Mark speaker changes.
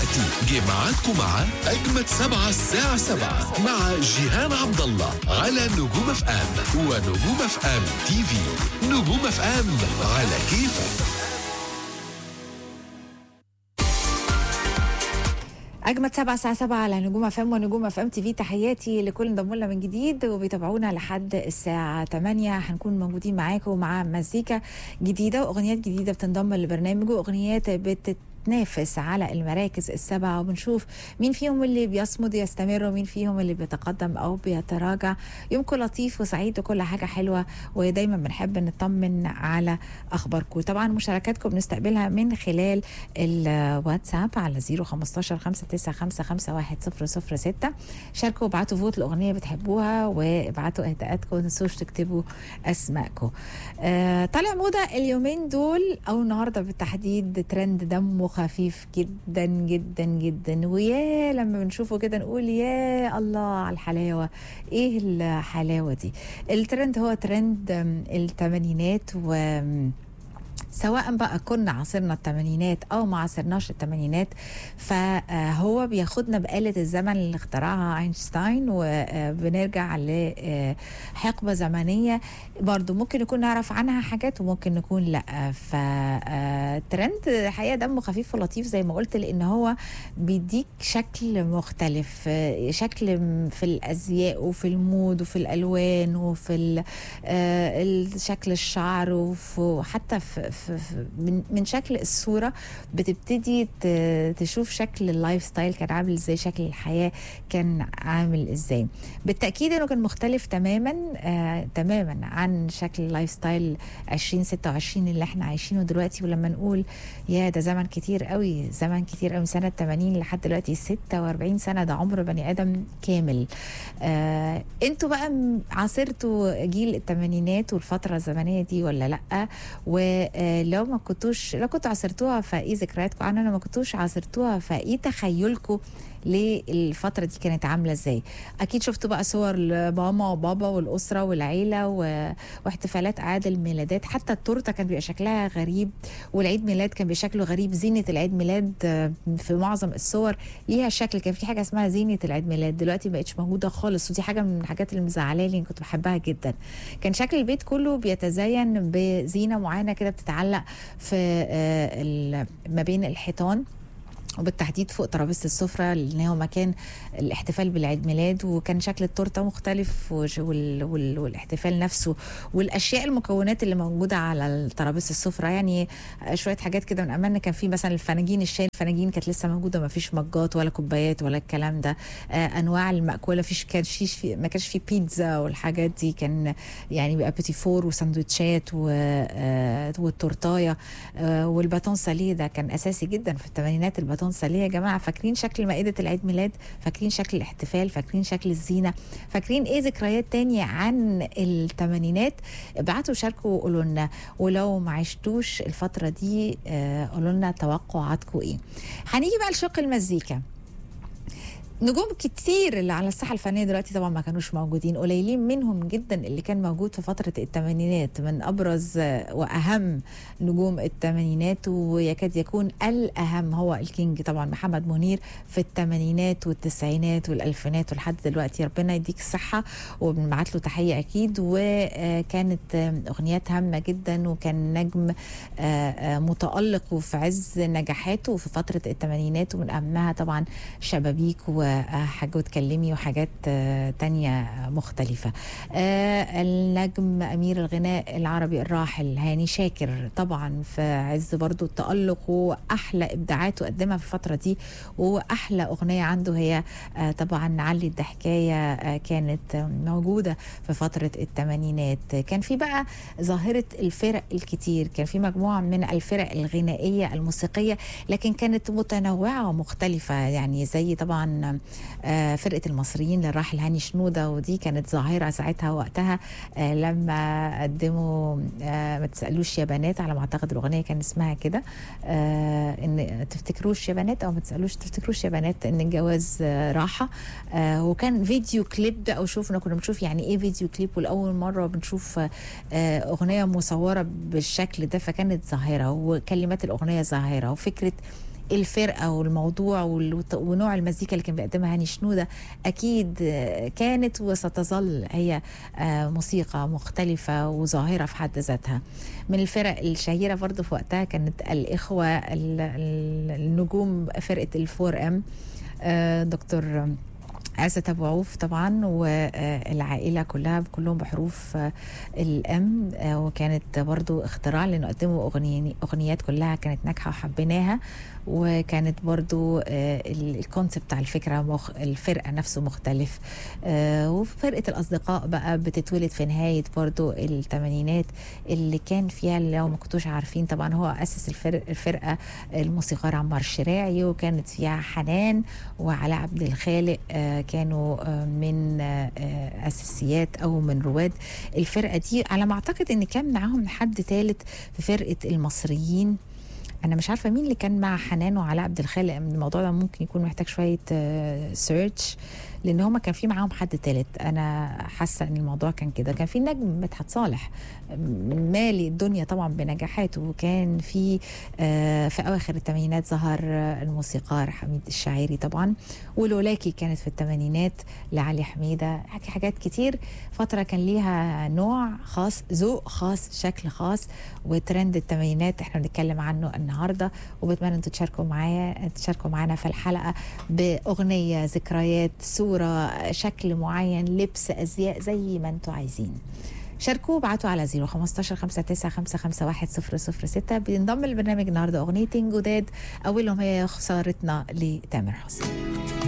Speaker 1: دلوقتي جه ميعادكم مع أجمد سبعة الساعة سبعة مع جيهان عبد الله على نجوم اف ام ونجوم اف ام تي في نجوم اف ام على كيفك
Speaker 2: أجمد سبعة الساعة سبعة على نجوم اف ام ونجوم اف ام تي في تحياتي لكل انضموا لنا من جديد وبيتابعونا لحد الساعة 8 هنكون موجودين معاكم مع مزيكا جديدة وأغنيات جديدة بتنضم للبرنامج وأغنيات بتت تنافس على المراكز السبعة وبنشوف مين فيهم اللي بيصمد يستمر ومين فيهم اللي بيتقدم أو بيتراجع يومكم لطيف وسعيد وكل حاجة حلوة ودايما بنحب نطمن على أخباركم طبعا مشاركاتكم بنستقبلها من خلال الواتساب على 015 595 ستة شاركوا وابعتوا فوت الأغنية بتحبوها وابعتوا اهداءاتكم ما تنسوش تكتبوا أسماءكم آه طالع موضة اليومين دول أو النهاردة بالتحديد ترند دمه خفيف جدا جدا جدا ويا لما بنشوفه كده نقول يا الله على الحلاوة ايه الحلاوة دي الترند هو ترند الثمانينات و سواء بقى كنا عاصرنا الثمانينات او ما عاصرناش الثمانينات فهو بياخدنا بآلة الزمن اللي اخترعها اينشتاين وبنرجع لحقبة زمنية برضو ممكن نكون نعرف عنها حاجات وممكن نكون لا فترند الحقيقة دمه خفيف ولطيف زي ما قلت لان هو بيديك شكل مختلف شكل في الازياء وفي المود وفي الالوان وفي شكل الشعر وحتى في من من شكل الصوره بتبتدي تشوف شكل اللايف ستايل كان عامل ازاي شكل الحياه كان عامل ازاي بالتاكيد انه كان مختلف تماما آه تماما عن شكل اللايف ستايل 2026 اللي احنا عايشينه دلوقتي ولما نقول يا ده زمن كتير قوي زمن كتير قوي سنه 80 لحد دلوقتي 46 سنه ده عمر بني ادم كامل آه انتوا بقى عاصرتوا جيل الثمانينات والفتره الزمنيه دي ولا لا و لو ما كنتوش لو كنتوا عاصرتوها فايه ذكرياتكم عنها لو ما كنتوش عاصرتوها فايه تخيلكم للفترة دي كانت عاملة ازاي اكيد شفتوا بقى صور لماما وبابا والاسرة والعيلة و... واحتفالات اعياد الميلادات حتى التورتة كان بيبقى شكلها غريب والعيد ميلاد كان بشكله غريب زينة العيد ميلاد في معظم الصور ليها شكل كان في حاجة اسمها زينة العيد ميلاد دلوقتي ما بقتش موجودة خالص ودي حاجة من الحاجات اللي مزعلاني كنت بحبها جدا كان شكل البيت كله بيتزين بزينة معينة كده بتتعلق في ما بين الحيطان وبالتحديد فوق ترابيزه السفره اللي هو مكان الاحتفال بالعيد ميلاد وكان شكل التورته مختلف وال وال والاحتفال نفسه والاشياء المكونات اللي موجوده على ترابيزه السفره يعني شويه حاجات كده من اماننا كان في مثلا الفناجين الشاي الفناجين كانت لسه موجوده ما فيش مجات ولا كوبايات ولا الكلام ده آه انواع المأكوله فيش كان في ما كانش في بيتزا والحاجات دي كان يعني بقى بيتي فور وسندوتشات آه والتورتايه آه والباتون ساليه ده كان اساسي جدا في الثمانينات الباتون ساليه يا جماعه فاكرين شكل مائده العيد ميلاد فاكرين شكل الاحتفال فاكرين شكل الزينه فاكرين ايه ذكريات تانية عن الثمانينات ابعتوا شاركوا وقولوا لنا ولو ما عشتوش الفتره دي قولوا لنا توقعاتكم ايه هنيجي بقى لشق المزيكا نجوم كتير اللي على الساحه الفنيه دلوقتي طبعا ما كانوش موجودين قليلين منهم جدا اللي كان موجود في فتره الثمانينات من ابرز واهم نجوم الثمانينات ويكاد يكون الاهم هو الكينج طبعا محمد منير في الثمانينات والتسعينات والالفينات ولحد دلوقتي ربنا يديك الصحه وبنبعت له تحيه اكيد وكانت اغنيات هامه جدا وكان نجم متالق وفي عز نجاحاته في فتره الثمانينات ومن اهمها طبعا شبابيك و حاجة وتكلمي وحاجات تانية مختلفة النجم أمير الغناء العربي الراحل هاني شاكر طبعا في عز برضو التألق وأحلى إبداعاته قدمها في الفترة دي وأحلى أغنية عنده هي طبعا علي الضحكاية كانت موجودة في فترة الثمانينات كان في بقى ظاهرة الفرق الكتير كان في مجموعة من الفرق الغنائية الموسيقية لكن كانت متنوعة ومختلفة يعني زي طبعا فرقه المصريين للراحل هاني شنوده ودي كانت ظاهره ساعتها وقتها لما قدموا ما تسالوش يا بنات على ما اعتقد الاغنيه كان اسمها كده ان تفتكروش يا بنات او ما تسالوش تفتكروش يا بنات ان الجواز راحه وكان فيديو كليب او شوفنا كنا بنشوف يعني ايه فيديو كليب والاول مره بنشوف اغنيه مصوره بالشكل ده فكانت ظاهره وكلمات الاغنيه ظاهره وفكره الفرقه والموضوع والوت- ونوع المزيكا اللي كان بيقدمها هاني شنوده اكيد آه، كانت وستظل هي آه، موسيقى مختلفه وظاهره في حد ذاتها من الفرق الشهيره برضه في وقتها كانت الاخوه ال- ال- النجوم فرقه الفور ام آه، دكتور عزت ابو عوف طبعا والعائله كلها كلهم بحروف آه، الام آه، وكانت برضو اختراع لانه قدموا اغني اغنيات كلها كانت ناجحه وحبيناها وكانت برضو آه، ال- الكونسيبت بتاع الفكره مخ الفرقه نفسه مختلف آه، وفرقه الاصدقاء بقى بتتولد في نهايه برضو الثمانينات اللي كان فيها لو ما كنتوش عارفين طبعا هو اسس الفرق الفرقه الموسيقار عمار الشراعي وكانت فيها حنان وعلاء عبد الخالق آه، كانوا آه، من آه، آه، اساسيات او من رواد الفرقه دي على ما اعتقد ان كان معاهم حد ثالث في فرقه المصريين انا مش عارفه مين اللي كان مع حنان وعلاء عبد الخالق الموضوع ده ممكن يكون محتاج شويه سيرش لان هما كان في معاهم حد تالت انا حاسه ان الموضوع كان كده كان في النجم مدحت صالح مالي الدنيا طبعا بنجاحاته وكان في آه، في اواخر الثمانينات ظهر آه، الموسيقار حميد الشاعري طبعا ولولاكي كانت في الثمانينات لعلي حميده حكي حاجات كتير فتره كان ليها نوع خاص ذوق خاص شكل خاص وترند الثمانينات احنا بنتكلم عنه النهارده وبتمنى انتوا تشاركوا معايا تشاركوا معانا في الحلقه باغنيه ذكريات صوره شكل معين لبس ازياء زي ما انتوا عايزين شاركوا وابعتوا على 015 59 006 بينضم البرنامج النهارده اغنيتين جداد اولهم هي خسارتنا لتامر حسني